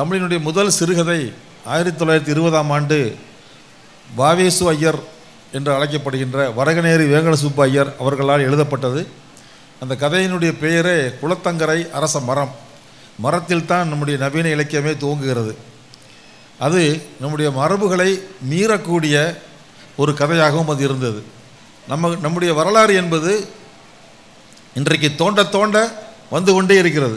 தமிழினுடைய முதல் சிறுகதை ஆயிரத்தி தொள்ளாயிரத்தி இருபதாம் ஆண்டு வாவேசு ஐயர் என்று அழைக்கப்படுகின்ற வரகநேரி வேங்கட சுப்பு ஐயர் அவர்களால் எழுதப்பட்டது அந்த கதையினுடைய பெயரே குளத்தங்கரை அரச மரம் மரத்தில் தான் நம்முடைய நவீன இலக்கியமே துவங்குகிறது அது நம்முடைய மரபுகளை மீறக்கூடிய ஒரு கதையாகவும் அது இருந்தது நம்ம நம்முடைய வரலாறு என்பது இன்றைக்கு தோண்ட தோண்ட வந்து கொண்டே இருக்கிறது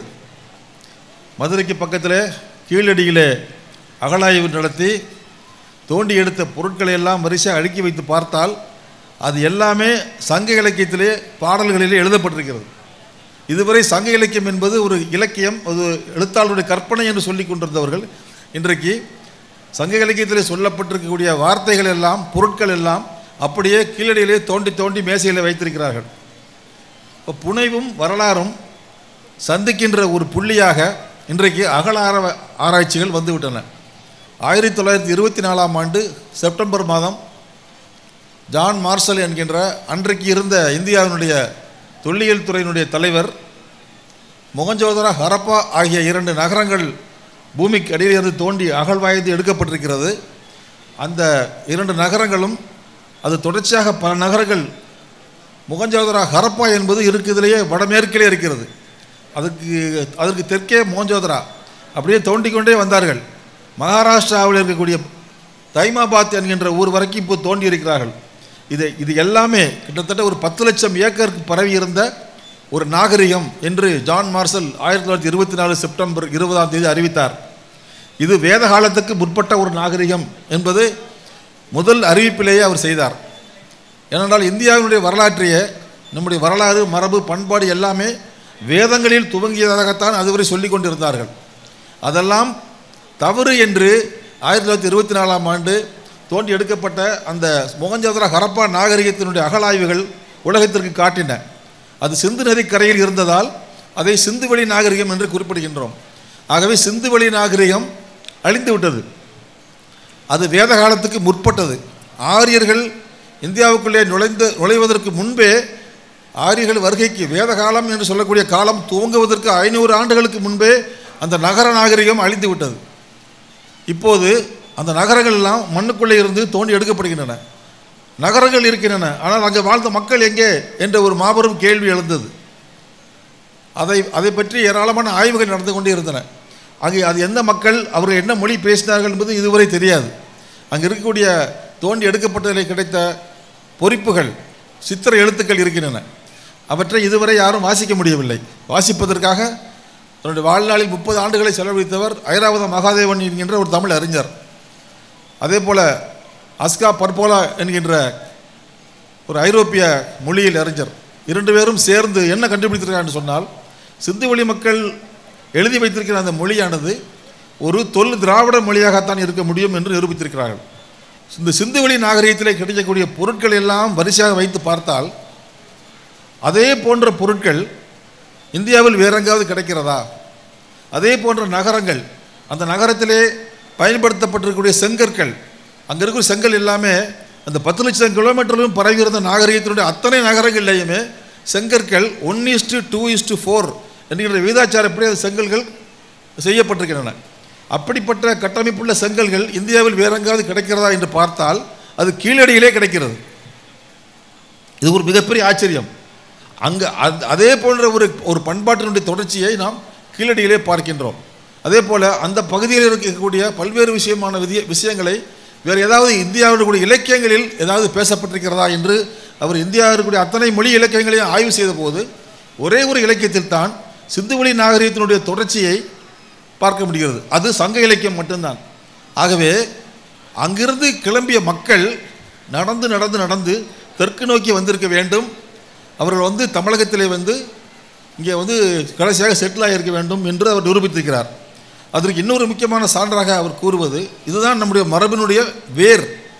மதுரைக்கு பக்கத்தில் கீழடியிலே அகழாய்வு நடத்தி தோண்டி எடுத்த பொருட்களை எல்லாம் வரிசையாக அடுக்கி வைத்து பார்த்தால் அது எல்லாமே சங்க இலக்கியத்திலே பாடல்களிலே எழுதப்பட்டிருக்கிறது இதுவரை சங்க இலக்கியம் என்பது ஒரு இலக்கியம் ஒரு எழுத்தாளருடைய கற்பனை என்று சொல்லி கொண்டிருந்தவர்கள் இன்றைக்கு சங்க இலக்கியத்திலே சொல்லப்பட்டிருக்கக்கூடிய வார்த்தைகள் எல்லாம் பொருட்கள் எல்லாம் அப்படியே கீழடியிலே தோண்டி தோண்டி மேசையில் வைத்திருக்கிறார்கள் இப்போ புனைவும் வரலாறும் சந்திக்கின்ற ஒரு புள்ளியாக இன்றைக்கு அகல ஆர ஆராய்ச்சிகள் வந்துவிட்டன ஆயிரத்தி தொள்ளாயிரத்தி இருபத்தி நாலாம் ஆண்டு செப்டம்பர் மாதம் ஜான் மார்ஷல் என்கின்ற அன்றைக்கு இருந்த இந்தியாவினுடைய தொல்லியல் துறையினுடைய தலைவர் மொகஞ்சோதரா ஹரப்பா ஆகிய இரண்டு நகரங்கள் பூமிக்கு அடியிலிருந்து தோண்டி அகழ்வாய்ந்து எடுக்கப்பட்டிருக்கிறது அந்த இரண்டு நகரங்களும் அது தொடர்ச்சியாக பல நகரங்கள் முகஞ்சோதரா ஹரப்பா என்பது இருக்குதிலேயே வடமேற்கிலே இருக்கிறது அதுக்கு அதற்கு தெற்கே மோஞ்சோதரா அப்படியே தோண்டிக்கொண்டே வந்தார்கள் மகாராஷ்டிராவில் இருக்கக்கூடிய தைமாபாத் என்கின்ற ஊர் வரைக்கும் இப்போ தோண்டி இருக்கிறார்கள் இது இது எல்லாமே கிட்டத்தட்ட ஒரு பத்து லட்சம் ஏக்கருக்கு பரவி இருந்த ஒரு நாகரிகம் என்று ஜான் மார்ஷல் ஆயிரத்தி தொள்ளாயிரத்தி இருபத்தி நாலு செப்டம்பர் இருபதாம் தேதி அறிவித்தார் இது வேத காலத்துக்கு முற்பட்ட ஒரு நாகரிகம் என்பது முதல் அறிவிப்பிலேயே அவர் செய்தார் ஏனென்றால் இந்தியாவினுடைய வரலாற்றையே நம்முடைய வரலாறு மரபு பண்பாடு எல்லாமே வேதங்களில் துவங்கியதாகத்தான் அதுவரை சொல்லி கொண்டிருந்தார்கள் அதெல்லாம் தவறு என்று ஆயிரத்தி தொள்ளாயிரத்தி இருபத்தி நாலாம் ஆண்டு தோண்டி எடுக்கப்பட்ட அந்த மொகஞ்சோதரா ஹரப்பா நாகரிகத்தினுடைய அகழாய்வுகள் உலகத்திற்கு காட்டின அது சிந்து நதி கரையில் இருந்ததால் அதை சிந்துவெளி நாகரிகம் என்று குறிப்பிடுகின்றோம் ஆகவே சிந்துவெளி நாகரிகம் அழிந்து விட்டது அது வேத காலத்துக்கு முற்பட்டது ஆரியர்கள் இந்தியாவுக்குள்ளே நுழைந்து நுழைவதற்கு முன்பே ஆரியர்கள் வருகைக்கு வேத காலம் என்று சொல்லக்கூடிய காலம் துவங்குவதற்கு ஐநூறு ஆண்டுகளுக்கு முன்பே அந்த நகர நாகரிகம் அழிந்து விட்டது இப்போது அந்த நகரங்கள் எல்லாம் மண்ணுக்குள்ளே இருந்து தோண்டி எடுக்கப்படுகின்றன நகரங்கள் இருக்கின்றன ஆனால் அங்கே வாழ்ந்த மக்கள் எங்கே என்ற ஒரு மாபெரும் கேள்வி எழுந்தது அதை அதை பற்றி ஏராளமான ஆய்வுகள் நடந்து கொண்டே இருந்தன அங்கே அது எந்த மக்கள் அவர்கள் என்ன மொழி பேசினார்கள் என்பது இதுவரை தெரியாது அங்கே இருக்கக்கூடிய தோண்டி எடுக்கப்பட்டதில் கிடைத்த பொறிப்புகள் சித்திர எழுத்துக்கள் இருக்கின்றன அவற்றை இதுவரை யாரும் வாசிக்க முடியவில்லை வாசிப்பதற்காக தன்னுடைய வாழ்நாளில் முப்பது ஆண்டுகளை செலவழித்தவர் ஐராவத மகாதேவன் என்கின்ற ஒரு தமிழ் அறிஞர் அதே போல் அஸ்கா பர்போலா என்கின்ற ஒரு ஐரோப்பிய மொழியில் அறிஞர் இரண்டு பேரும் சேர்ந்து என்ன கண்டுபிடித்திருக்கான்னு சொன்னால் சிந்துவெளி மக்கள் எழுதி வைத்திருக்கிற அந்த மொழியானது ஒரு தொல் திராவிட மொழியாகத்தான் இருக்க முடியும் என்று நிரூபித்திருக்கிறார்கள் இந்த சிந்துவெளி நாகரிகத்திலே கிடைக்கக்கூடிய பொருட்கள் எல்லாம் வரிசையாக வைத்து பார்த்தால் அதே போன்ற பொருட்கள் இந்தியாவில் வேற எங்காவது கிடைக்கிறதா அதே போன்ற நகரங்கள் அந்த நகரத்திலே பயன்படுத்தப்பட்டிருக்கக்கூடிய செங்கற்கள் அங்கே இருக்கிற செங்கல் எல்லாமே அந்த பத்து லட்சம் கிலோமீட்டரிலும் பரவி இருந்த நாகரிகத்தினுடைய அத்தனை நகரங்கள்லையுமே செங்கற்கள் one is to two is to four என்கிற விகிதாச்சாரப்படி அது செங்கல்கள் செய்யப்பட்டிருக்கின்றன அப்படிப்பட்ட கட்டமைப்புள்ள செங்கல்கள் இந்தியாவில் வேற எங்காவது கிடைக்கிறதா என்று பார்த்தால் அது கீழடியிலே கிடைக்கிறது இது ஒரு மிகப்பெரிய ஆச்சரியம் அங்கே அதே போன்ற ஒரு ஒரு பண்பாட்டினுடைய தொடர்ச்சியை நாம் கீழடியிலே பார்க்கின்றோம் அதே போல் அந்த பகுதியில் இருக்கக்கூடிய பல்வேறு விஷயமான விதிய விஷயங்களை வேறு ஏதாவது இந்தியாவில் கூடிய இலக்கியங்களில் ஏதாவது பேசப்பட்டிருக்கிறதா என்று அவர் இந்தியாவில் இருக்கக்கூடிய அத்தனை மொழி இலக்கியங்களையும் ஆய்வு செய்த போது ஒரே ஒரு இலக்கியத்தில் தான் சிந்துவெளி நாகரிகத்தினுடைய தொடர்ச்சியை பார்க்க முடிகிறது அது சங்க இலக்கியம் மட்டும்தான் ஆகவே அங்கிருந்து கிளம்பிய மக்கள் நடந்து நடந்து நடந்து தெற்கு நோக்கி வந்திருக்க வேண்டும் அவர்கள் வந்து தமிழகத்திலே வந்து இங்கே வந்து கடைசியாக செட்டில் ஆகியிருக்க வேண்டும் என்று அவர் நிரூபித்திருக்கிறார் அதற்கு இன்னொரு முக்கியமான சான்றாக அவர் கூறுவது இதுதான் நம்முடைய மரபினுடைய வேர்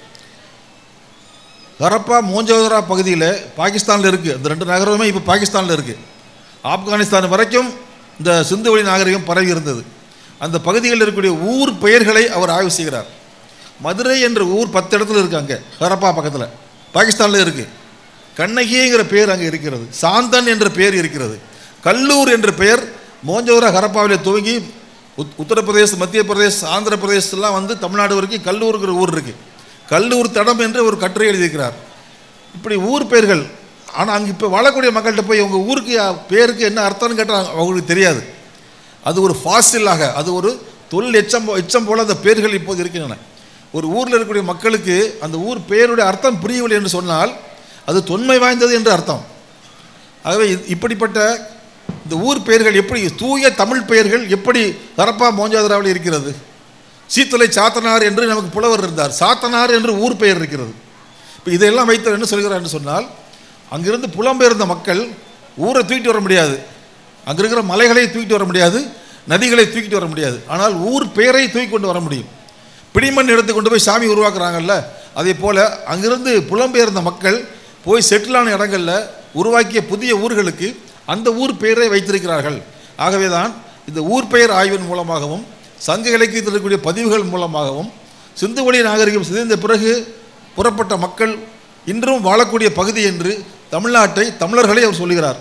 ஹரப்பா மோஞ்சோதரா பகுதியில் பாகிஸ்தானில் இருக்குது அந்த ரெண்டு நகரமுமே இப்போ பாகிஸ்தானில் இருக்குது ஆப்கானிஸ்தான் வரைக்கும் இந்த சிந்துவெளி நாகரிகம் பரவி இருந்தது அந்த பகுதிகளில் இருக்கக்கூடிய ஊர் பெயர்களை அவர் ஆய்வு செய்கிறார் மதுரை என்ற ஊர் பத்து இடத்துல இருக்குது அங்கே ஹரப்பா பக்கத்தில் பாகிஸ்தானில் இருக்குது கண்ணகிங்கிற பெயர் அங்கே இருக்கிறது சாந்தன் என்ற பெயர் இருக்கிறது கல்லூர் என்ற பெயர் மோஞ்சோரா ஹரப்பாவிலே துவங்கி உத் உத்தரப்பிரதேஷ் மத்திய பிரதேஷ் ஆந்திர பிரதேசலாம் வந்து தமிழ்நாடு வரைக்கும் கல்லூருங்கிற ஊர் இருக்குது கல்லூர் தடம் என்று ஒரு கட்டுரை எழுதியிருக்கிறார் இப்படி ஊர் பெயர்கள் ஆனால் அங்கே இப்போ வாழக்கூடிய மக்கள்கிட்ட போய் உங்கள் ஊருக்கு அஹ், பேருக்கு என்ன அர்த்தம்னு கேட்டால் அவங்களுக்கு தெரியாது அது ஒரு ஃபாசிலாக அது ஒரு தொல் எச்சம் போ- எச்சம் போல அந்த பேர்கள் இப்போது இருக்கின்றன ஒரு ஊரில் இருக்கக்கூடிய மக்களுக்கு அந்த ஊர் பெயருடைய அர்த்தம் புரியவில்லை என்று சொன்னால் அது தொன்மை வாய்ந்தது என்று அர்த்தம் ஆகவே இ- இப்படிப்பட்ட இந்த ஊர் பெயர்கள் எப்படி தூய தமிழ் பெயர்கள் எப்படி ஹரப்பா மோஞ்சாதராவில் இருக்கிறது சீத்தலை சாத்தனார் என்று நமக்கு புலவர் இருந்தார் சாத்தனார் என்று ஊர் பெயர் இருக்கிறது இப்போ இதையெல்லாம் வைத்தவர் என்ன சொல்கிறார் என்று சொன்னால் அங்கிருந்து புலம்பெயர்ந்த மக்கள் ஊரை தூக்கிட்டு வர முடியாது அங்கே இருக்கிற மலைகளை தூக்கிட்டு வர முடியாது நதிகளை தூக்கிட்டு வர முடியாது ஆனால் ஊர் பெயரை தூக்கி கொண்டு வர முடியும் பிடிமண் எடுத்து கொண்டு போய் சாமி உருவாக்குறாங்கல்ல அதே போல் அங்கிருந்து புலம்பெயர்ந்த மக்கள் போய் செட்டிலான இடங்களில் உருவாக்கிய புதிய ஊர்களுக்கு அந்த ஊர் பெயரை வைத்திருக்கிறார்கள் ஆகவே தான் இந்த ஊர் பெயர் ஆய்வின் மூலமாகவும் சங்க இலக்கியத்தில் இருக்கக்கூடிய பதிவுகள் மூலமாகவும் சிந்துவெளி நாகரிகம் சிதைந்த பிறகு புறப்பட்ட மக்கள் இன்றும் வாழக்கூடிய பகுதி என்று தமிழ்நாட்டை தமிழர்களை அவர் சொல்லுகிறார்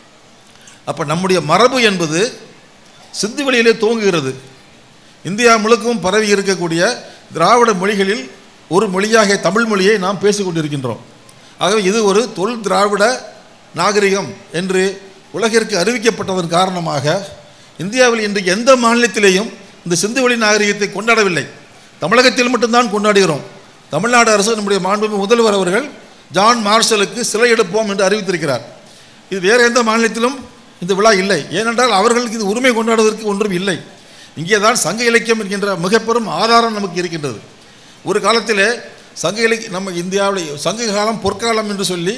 அப்போ நம்முடைய மரபு என்பது சிந்துவெளியிலே துவங்குகிறது இந்தியா முழுக்கவும் பரவி இருக்கக்கூடிய திராவிட மொழிகளில் ஒரு மொழியாக தமிழ் மொழியை நாம் பேசிக் கொண்டிருக்கின்றோம் ஆகவே இது ஒரு தொல் திராவிட நாகரிகம் என்று உலகிற்கு அறிவிக்கப்பட்டதன் காரணமாக இந்தியாவில் இன்றைக்கு எந்த மாநிலத்திலேயும் இந்த சிந்துவெளி நாகரிகத்தை கொண்டாடவில்லை தமிழகத்தில் மட்டும்தான் கொண்டாடுகிறோம் தமிழ்நாடு அரசு நம்முடைய மாண்புமிகு முதல்வர் அவர்கள் ஜான் மார்ஷலுக்கு சிலை எடுப்போம் என்று அறிவித்திருக்கிறார் இது வேறு எந்த மாநிலத்திலும் இந்த விழா இல்லை ஏனென்றால் அவர்களுக்கு இது உரிமை கொண்டாடுவதற்கு ஒன்றும் இல்லை இங்கே தான் சங்க இலக்கியம் என்கின்ற மிக பெரும் ஆதாரம் நமக்கு இருக்கின்றது ஒரு காலத்திலே சங்க இலக்கிய நம்ம இந்தியாவில் சங்க காலம் பொற்காலம் என்று சொல்லி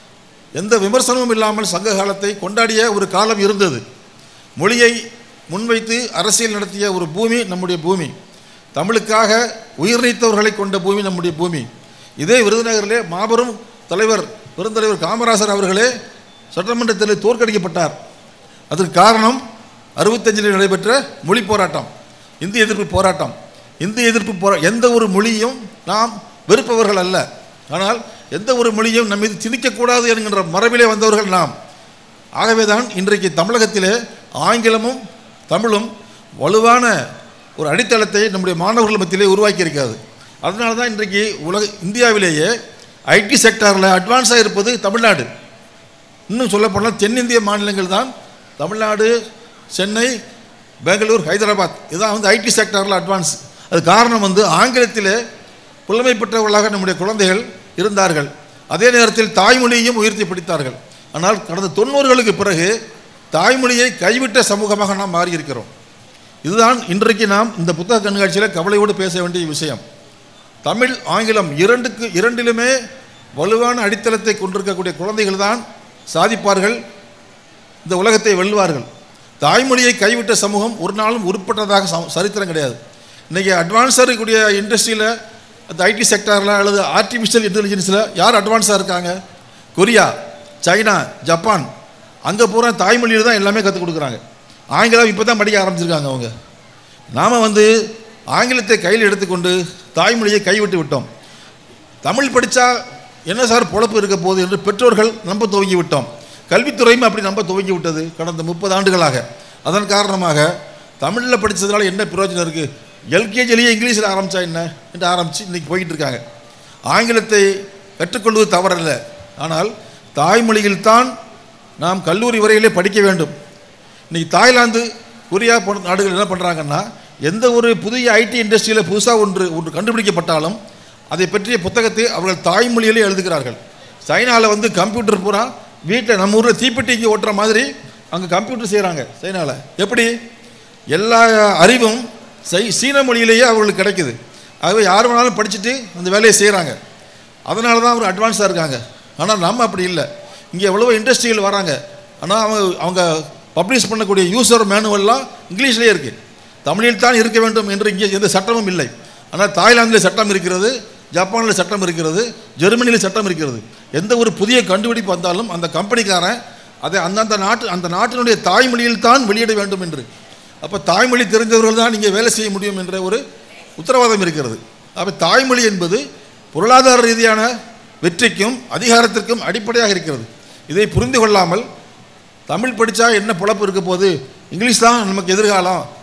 எந்த விமர்சனமும் இல்லாமல் சங்க காலத்தை கொண்டாடிய ஒரு காலம் இருந்தது மொழியை முன்வைத்து அரசியல் நடத்திய ஒரு பூமி நம்முடைய பூமி தமிழுக்காக உயிர் நீத்தவர்களை கொண்ட பூமி நம்முடைய பூமி இதே விருதுநகரிலே மாபெரும் தலைவர் பெருந்தலைவர் காமராசர் அவர்களே சட்டமன்றத்தில் தோற்கடிக்கப்பட்டார் அதற்கு காரணம் அறுபத்தஞ்சில் நடைபெற்ற மொழி போராட்டம் இந்திய எதிர்ப்பு போராட்டம் இந்திய எதிர்ப்பு போரா எந்த ஒரு மொழியும் நாம் வெறுப்பவர்கள் அல்ல ஆனால் எந்த ஒரு மொழியும் நம் மீது திணிக்கக்கூடாது என்கின்ற மரபிலே வந்தவர்கள் நாம் ஆகவே தான் இன்றைக்கு தமிழகத்திலே ஆங்கிலமும் தமிழும் வலுவான ஒரு அடித்தளத்தை நம்முடைய மாணவர்கள் மத்தியிலே உருவாக்கி இருக்கிறது அதனால தான் இன்றைக்கு உலக இந்தியாவிலேயே ஐடி செக்டாரில் அட்வான்ஸாக இருப்பது தமிழ்நாடு இன்னும் சொல்லப்போனால் தென்னிந்திய மாநிலங்கள் தான் தமிழ்நாடு சென்னை பெங்களூர் ஹைதராபாத் இதான் வந்து ஐடி செக்டாரில் அட்வான்ஸ் அது காரணம் வந்து ஆங்கிலத்திலே புலமை பெற்றவர்களாக நம்முடைய குழந்தைகள் இருந்தார்கள் அதே நேரத்தில் தாய்மொழியையும் உயர்த்தி பிடித்தார்கள் ஆனால் கடந்த தொண்ணூறுகளுக்கு பிறகு தாய்மொழியை கைவிட்ட சமூகமாக நாம் மாறியிருக்கிறோம் இதுதான் இன்றைக்கு நாம் இந்த புத்தக கண்காட்சியில் கவலையோடு பேச வேண்டிய விஷயம் தமிழ் ஆங்கிலம் இரண்டுக்கு இரண்டிலுமே வலுவான அடித்தளத்தை கொண்டிருக்கக்கூடிய குழந்தைகள் தான் சாதிப்பார்கள் இந்த உலகத்தை வெல்வார்கள் தாய்மொழியை கைவிட்ட சமூகம் ஒரு நாளும் உருப்பட்டதாக சம- சரித்திரம் கிடையாது இன்றைக்கி அட்வான்ஸாக இருக்கக்கூடிய இண்டஸ்ட்ரியில் அந்த ஐடி செக்டாரில் அல்லது ஆர்டிஃபிஷியல் இன்டெலிஜென்ஸில் யார் அட்வான்ஸாக இருக்காங்க கொரியா சைனா ஜப்பான் அங்கே பூரா தாய்மொழியில் தான் எல்லாமே கற்றுக் கொடுக்குறாங்க ஆங்கிலம் இப்போ தான் படிக்க ஆரம்பிச்சிருக்காங்க அவங்க நாம் வந்து ஆங்கிலத்தை கையில் எடுத்துக்கொண்டு தாய்மொழியை கைவிட்டு விட்டோம் தமிழ் படித்தா என்ன சார் பொழப்பு இருக்க போகுது என்று பெற்றோர்கள் நம்ப துவங்கி விட்டோம் கல்வித்துறையும் அப்படி நம்ப துவங்கி விட்டது கடந்த முப்பது ஆண்டுகளாக அதன் காரணமாக தமிழில் படித்ததுனால என்ன பிரயோஜனம் இருக்குது எல்கேஜிலேயே இங்கிலீஷில் ஆரம்பித்தா என்ன என்று ஆரம்பித்து இன்றைக்கி போய்கிட்டு இருக்காங்க ஆங்கிலத்தை கற்றுக்கொள்வது தவறல்ல ஆனால் தாய்மொழியில்தான் நாம் கல்லூரி வரையிலே படிக்க வேண்டும் இன்றைக்கி தாய்லாந்து கொரியா போன்ற நாடுகள் என்ன பண்ணுறாங்கன்னா எந்த ஒரு புதிய ஐடி இண்டஸ்ட்ரியில் புதுசாக ஒன்று ஒன்று கண்டுபிடிக்கப்பட்டாலும் அதை பற்றிய புத்தகத்தை அவர்கள் தாய்மொழியிலே எழுதுகிறார்கள் சைனாவில் வந்து கம்ப்யூட்டர் பூரா வீட்டில் நம்ம ஊரில் தீப்பெட்டி இங்கே ஓட்டுற மாதிரி அங்கே கம்ப்யூட்டர் செய்கிறாங்க சைனாவில் எப்படி எல்லா அறிவும் சை சீன மொழியிலேயே அவர்களுக்கு கிடைக்குது ஆகவே யார் வேணாலும் படிச்சுட்டு அந்த வேலையை செய்கிறாங்க அதனால தான் அவர் அட்வான்ஸாக இருக்காங்க ஆனால் நம்ம அப்படி இல்லை இங்கே எவ்வளவோ இண்டஸ்ட்ரிகள் வராங்க ஆனால் அவங்க அவங்க பப்ளிஷ் பண்ணக்கூடிய யூசர் மேனுவல்லாம் இங்கிலீஷ்லேயே இருக்குது தமிழில் தான் இருக்க வேண்டும் என்று இங்கே எந்த சட்டமும் இல்லை ஆனால் தாய்லாந்தில் சட்டம் இருக்கிறது ஜப்பானில் சட்டம் இருக்கிறது ஜெர்மனியில் சட்டம் இருக்கிறது எந்த ஒரு புதிய கண்டுபிடிப்பு வந்தாலும் அந்த கம்பெனிக்காரன் அதை அந்தந்த நாட்டு அந்த நாட்டினுடைய தாய்மொழியில் தான் வெளியிட வேண்டும் என்று அப்போ தாய்மொழி தெரிந்தவர்கள் தான் இங்கே வேலை செய்ய முடியும் என்ற ஒரு உத்தரவாதம் இருக்கிறது அப்போ தாய்மொழி என்பது பொருளாதார ரீதியான வெற்றிக்கும் அதிகாரத்திற்கும் அடிப்படையாக இருக்கிறது இதை புரிந்து கொள்ளாமல் தமிழ் படித்தா என்ன பொழப்பு இருக்க போகுது இங்கிலீஷ் தான் நமக்கு எதிர்காலம்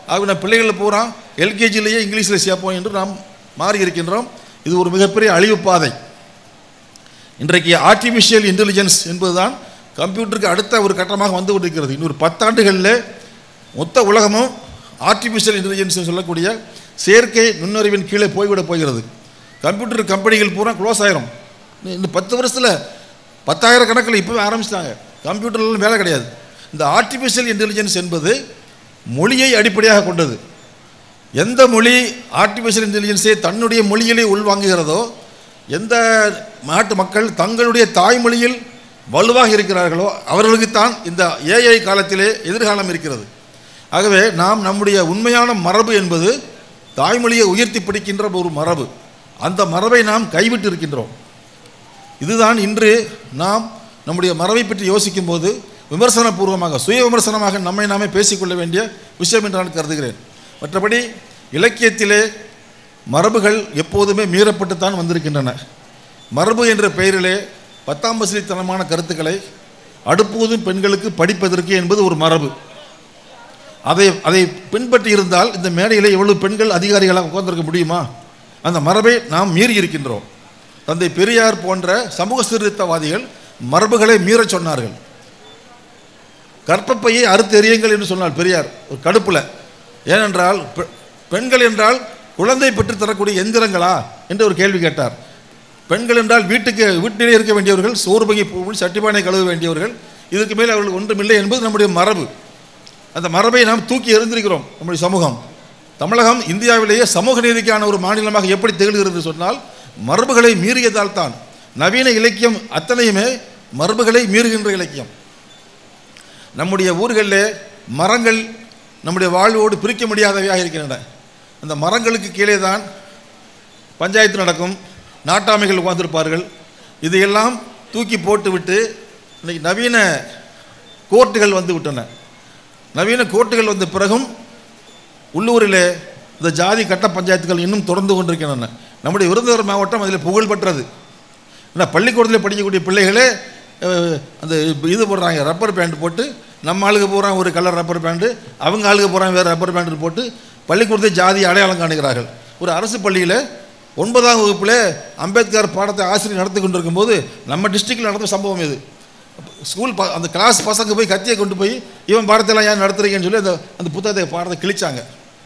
ஆக நம்ம பிள்ளைகளை பூரா எல்கேஜிலேயே இங்கிலீஷில் சேர்ப்போம் என்று நாம் மாறி இருக்கின்றோம் இது ஒரு மிகப்பெரிய அழிவு பாதை இன்றைக்கு ஆர்டிஃபிஷியல் இன்டெலிஜென்ஸ் என்பதுதான் கம்ப்யூட்டருக்கு அடுத்த ஒரு கட்டமாக வந்து கொண்டிருக்கிறது இன்னொரு பத்தாண்டுகளில் மொத்த உலகமும் ஆர்டிஃபிஷியல் இன்டெலிஜென்ஸ் சொல்லக்கூடிய செயற்கை நுண்ணறிவின் கீழே போய்விட போகிறது கம்ப்யூட்டர் கம்பெனிகள் பூரா க்ளோஸ் ஆயிரும் இன்னும் இந்த பத்து வருஷத்தில் பத்தாயிரம் கணக்கில் இப்போவே ஆரம்பிச்சிட்டாங்க கம்ப்யூட்டர்லாம் வேலை கிடையாது இந்த ஆர்டிஃபிஷியல் இன்டெலிஜென்ஸ் என்பது மொழியை அடிப்படையாக கொண்டது எந்த மொழி ஆர்டிஃபிஷியல் இன்டெலிஜென்ஸை தன்னுடைய மொழியிலே உள்வாங்குகிறதோ எந்த நாட்டு மக்கள் தங்களுடைய தாய்மொழியில் வலுவாக இருக்கிறார்களோ அவர்களுக்குத்தான் இந்த ஏஐ காலத்திலே எதிர்காலம் இருக்கிறது ஆகவே நாம் நம்முடைய உண்மையான மரபு என்பது தாய்மொழியை உயர்த்தி பிடிக்கின்ற ஒரு மரபு அந்த மரபை நாம் கைவிட்டு இருக்கின்றோம் இதுதான் இன்று நாம் நம்முடைய மரபை பற்றி யோசிக்கும் போது விமர்சனபூர்வமாக சுய விமர்சனமாக நம்மை நாமே பேசிக்கொள்ள வேண்டிய விஷயம் என்று நான் கருதுகிறேன் மற்றபடி இலக்கியத்திலே மரபுகள் எப்போதுமே மீறப்பட்டுத்தான் வந்திருக்கின்றன மரபு என்ற பெயரிலே பத்தாம் வசதித்தனமான கருத்துக்களை அடுப்போதும் பெண்களுக்கு படிப்பதற்கு என்பது ஒரு மரபு அதை அதை பின்பற்றி இருந்தால் இந்த மேடையில் எவ்வளவு பெண்கள் அதிகாரிகளாக உட்கார்ந்திருக்க முடியுமா அந்த மரபை நாம் மீறி இருக்கின்றோம் தந்தை பெரியார் போன்ற சமூக சீர்திருத்தவாதிகள் மரபுகளை மீறச் சொன்னார்கள் கற்பப்பையை அறுத்து எறியுங்கள் என்று சொன்னார் பெரியார் ஒரு கடுப்பில் ஏனென்றால் பெ- பெண்கள் என்றால் குழந்தை பெற்றுத் தரக்கூடிய எந்திரங்களா என்று ஒரு கேள்வி கேட்டார் பெண்கள் என்றால் வீட்டுக்கு வீட்டிலே இருக்க வேண்டியவர்கள் சோறு பங்கி போகும் சட்டிபானை கழுவ வேண்டியவர்கள் இதுக்கு மேல் அவர்கள் ஒன்றுமில்லை என்பது நம்முடைய மரபு அந்த மரபை நாம் தூக்கி எறிந்திருக்கிறோம் நம்முடைய சமூகம் தமிழகம் இந்தியாவிலேயே சமூக நீதிக்கான ஒரு மாநிலமாக எப்படி திகழ்கிறது என்று சொன்னால் மரபுகளை மீறியதால் தான் நவீன இலக்கியம் அத்தனையுமே மரபுகளை மீறுகின்ற இலக்கியம் நம்முடைய ஊர்களிலே மரங்கள் நம்முடைய வாழ்வோடு பிரிக்க முடியாதவையாக இருக்கின்றன அந்த மரங்களுக்கு கீழே தான் பஞ்சாயத்து நடக்கும் நாட்டாமைகள் உட்கார்ந்திருப்பார்கள் இதையெல்லாம் தூக்கி போட்டுவிட்டு இன்னைக்கு நவீன கோர்ட்டுகள் வந்து விட்டன நவீன கோர்ட்டுகள் வந்த பிறகும் உள்ளூரிலே இந்த ஜாதி கட்ட பஞ்சாயத்துகள் இன்னும் தொடர்ந்து கொண்டிருக்கின்றன நம்முடைய விருதுநகர் மாவட்டம் அதில் புகழ் பெற்றது ஏன்னா பள்ளிக்கூடத்தில் படிக்கக்கூடிய பிள்ளைகளே அஹ், அந்த இது போடுறாங்க ரப்பர் பேண்ட் போட்டு நம்ம ஆளுங்க போகிறாங்க ஒரு கலர் ரப்பர் பேண்ட்டு அவங்க ஆளுங்க போகிறாங்க வேறு ரப்பர் பேண்ட் போட்டு பள்ளிக்கூடத்தை ஜாதி அடையாளம் காணுகிறார்கள் ஒரு அரசு பள்ளியில் ஒன்பதாம் வகுப்பில் அம்பேத்கர் பாடத்தை ஆசிரியர் நடத்தி கொண்டிருக்கும் போது நம்ம டிஸ்ட்ரிக்டில் நடந்த சம்பவம் இது ஸ்கூல் ப அந்த கிளாஸ் பசங்க போய் கத்தியை கொண்டு போய் இவன் பாடத்தெல்லாம் ஏன் நடத்துறீங்கன்னு சொல்லி அந்த அந்த புத்தகத்தை பாடத்தை கிழிச்சாங்க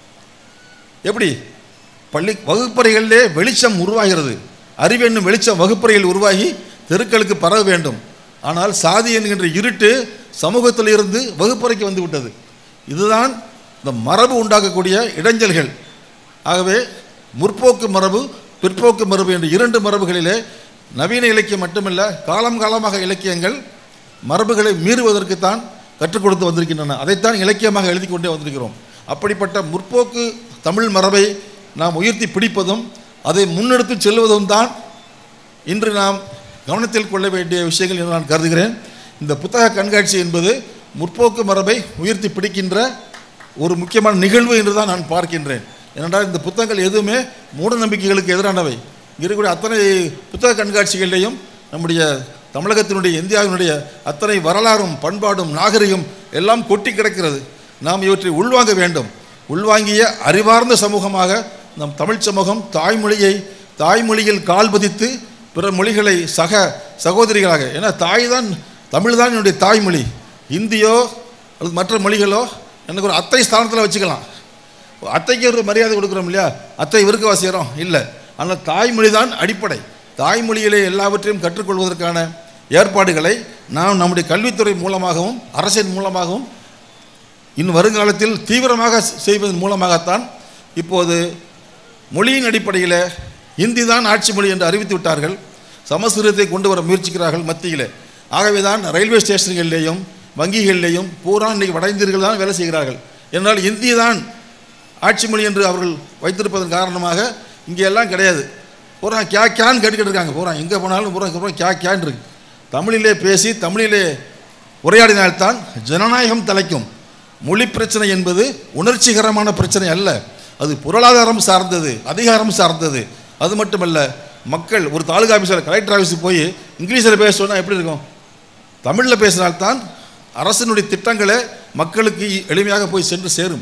எப்படி பள்ளி வகுப்பறைகளிலே வெளிச்சம் உருவாகிறது அறிவு என்னும் வெளிச்சம் வகுப்பறையில் உருவாகி தெருக்களுக்கு பரவ வேண்டும் ஆனால் சாதி என்கின்ற இருட்டு சமூகத்தில் இருந்து வகுப்பறைக்கு வந்து விட்டது இதுதான் இந்த மரபு உண்டாக்கக்கூடிய இடைஞ்சல்கள் ஆகவே முற்போக்கு மரபு பிற்போக்கு மரபு என்ற இரண்டு மரபுகளிலே நவீன இலக்கியம் மட்டுமல்ல காலம் காலமாக இலக்கியங்கள் மரபுகளை மீறுவதற்குத்தான் கற்றுக் கொடுத்து வந்திருக்கின்றன அதைத்தான் இலக்கியமாக எழுதி கொண்டே வந்திருக்கிறோம் அப்படிப்பட்ட முற்போக்கு தமிழ் மரபை நாம் உயர்த்தி பிடிப்பதும் அதை முன்னெடுத்து செல்வதும் தான் இன்று நாம் கவனத்தில் கொள்ள வேண்டிய விஷயங்கள் என்று நான் கருதுகிறேன் இந்த புத்தக கண்காட்சி என்பது முற்போக்கு மரபை உயர்த்தி பிடிக்கின்ற ஒரு முக்கியமான நிகழ்வு என்று தான் நான் பார்க்கின்றேன் ஏனென்றால் இந்த புத்தகங்கள் எதுவுமே மூட நம்பிக்கைகளுக்கு எதிரானவை இங்கே இருக்கக்கூடிய அத்தனை புத்தக கண்காட்சிகளிலேயும் நம்முடைய தமிழகத்தினுடைய இந்தியாவினுடைய அத்தனை வரலாறும் பண்பாடும் நாகரிகம் எல்லாம் கொட்டி கிடக்கிறது நாம் இவற்றை உள்வாங்க வேண்டும் உள்வாங்கிய அறிவார்ந்த சமூகமாக நம் தமிழ் சமூகம் தாய்மொழியை தாய்மொழியில் கால் பதித்து பிற மொழிகளை சக சகோதரிகளாக ஏன்னா தாய் தான் தமிழ் தான் என்னுடைய தாய்மொழி இந்தியோ அல்லது மற்ற மொழிகளோ எனக்கு ஒரு அத்தை ஸ்தானத்தில் வச்சுக்கலாம் அத்தைக்கு ஒரு மரியாதை கொடுக்குறோம் இல்லையா அத்தை விருக்க வாசிக்கிறோம் இல்லை ஆனால் தாய்மொழி தான் அடிப்படை தாய்மொழியிலே எல்லாவற்றையும் கற்றுக்கொள்வதற்கான ஏற்பாடுகளை நாம் நம்முடைய கல்வித்துறை மூலமாகவும் அரசின் மூலமாகவும் இன்னும் வருங்காலத்தில் தீவிரமாக செய்வதன் மூலமாகத்தான் இப்போது மொழியின் அடிப்படையில் இந்தி தான் ஆட்சி மொழி என்று அறிவித்து விட்டார்கள் சமஸ்கிருதத்தை கொண்டு வர முயற்சிக்கிறார்கள் மத்தியில் ஆகவே தான் ரயில்வே ஸ்டேஷன்களிலேயும் வங்கிகளிலேயும் பூரா இன்றைக்கு வட இந்தியர்கள் தான் வேலை செய்கிறார்கள் என்றால் இந்தி தான் ஆட்சி மொழி என்று அவர்கள் வைத்திருப்பதன் காரணமாக இங்கே எல்லாம் கிடையாது பூரா கியா கியான்னு கேட்டுக்கிட்டு இருக்காங்க பூரா எங்கே போனாலும் பூரா பூரா கியா கியான் இருக்கு தமிழிலே பேசி தமிழிலே உரையாடினால்தான் ஜனநாயகம் தலைக்கும் மொழி பிரச்சனை என்பது உணர்ச்சிகரமான பிரச்சனை அல்ல அது பொருளாதாரம் சார்ந்தது அதிகாரம் சார்ந்தது அது மட்டுமல்ல மக்கள் ஒரு தாலுகா ஆஃபீஸில் கலெக்டர் ஆஃபீஸுக்கு போய் இங்கிலீஷில் பேச சொன்னால் எப்படி இருக்கும் தமிழில் பேசினால்தான் அரசினுடைய திட்டங்களை மக்களுக்கு எளிமையாக போய் சென்று சேரும்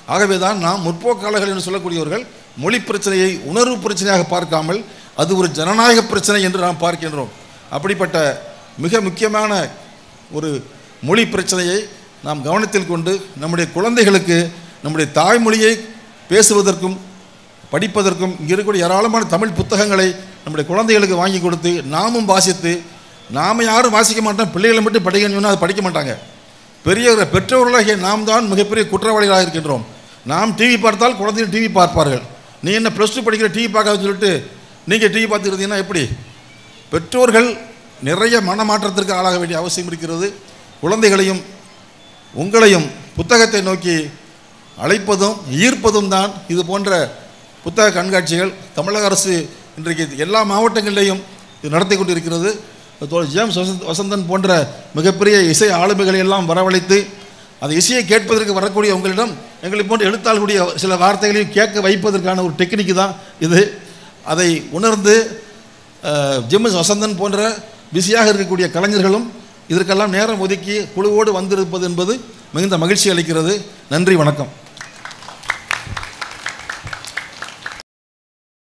ஆகவே தான் நாம் முற்போக்காளர்கள் என்று சொல்லக்கூடியவர்கள் மொழி பிரச்சனையை உணர்வு பிரச்சனையாக பார்க்காமல் அது ஒரு ஜனநாயக பிரச்சனை என்று நாம் பார்க்கின்றோம் அப்படிப்பட்ட மிக முக்கியமான ஒரு மொழி பிரச்சனையை நாம் கவனத்தில் கொண்டு நம்முடைய குழந்தைகளுக்கு நம்முடைய தாய்மொழியை பேசுவதற்கும் படிப்பதற்கும் இங்கே இருக்கக்கூடிய ஏராளமான தமிழ் புத்தகங்களை நம்முடைய குழந்தைகளுக்கு வாங்கி கொடுத்து நாமும் வாசித்து நாம் யாரும் வாசிக்க மாட்டோம் பிள்ளைகளை மட்டும் படிக்கணும்னு சொன்னால் அது படிக்க மாட்டாங்க பெரிய பெற்றோர்களாகிய நாம் தான் மிகப்பெரிய குற்றவாளிகளாக இருக்கின்றோம் நாம் டிவி பார்த்தால் குழந்தைகள் டிவி பார்ப்பார்கள் நீ என்ன ப்ளஸ் டூ படிக்கிற டிவி பார்க்காதுன்னு சொல்லிட்டு நீங்கள் டிவி பார்த்துருந்தீங்கன்னா எப்படி பெற்றோர்கள் நிறைய மனமாற்றத்திற்கு ஆளாக வேண்டிய அவசியம் இருக்கிறது குழந்தைகளையும் உங்களையும் புத்தகத்தை நோக்கி அழைப்பதும் ஈர்ப்பதும் தான் இது போன்ற புத்தக கண்காட்சிகள் தமிழக அரசு இன்றைக்கு எல்லா மாவட்டங்களிலேயும் இது நடத்தி கொண்டிருக்கிறது தோழர் ஜேம்ஸ் வசந்த் வசந்தன் போன்ற மிகப்பெரிய இசை ஆளுமைகளை எல்லாம் வரவழைத்து அந்த இசையை கேட்பதற்கு வரக்கூடிய உங்களிடம் எங்களை போன்ற எழுத்தாளர்களுடைய சில வார்த்தைகளையும் கேட்க வைப்பதற்கான ஒரு டெக்னிக்கு தான் இது அதை உணர்ந்து அஹ், ஜேம்ஸ் வசந்தன் போன்ற பிஸியாக இருக்கக்கூடிய கலைஞர்களும் இதற்கெல்லாம் நேரம் ஒதுக்கி குழுவோடு வந்திருப்பது என்பது மிகுந்த மகிழ்ச்சி அளிக்கிறது நன்றி வணக்கம்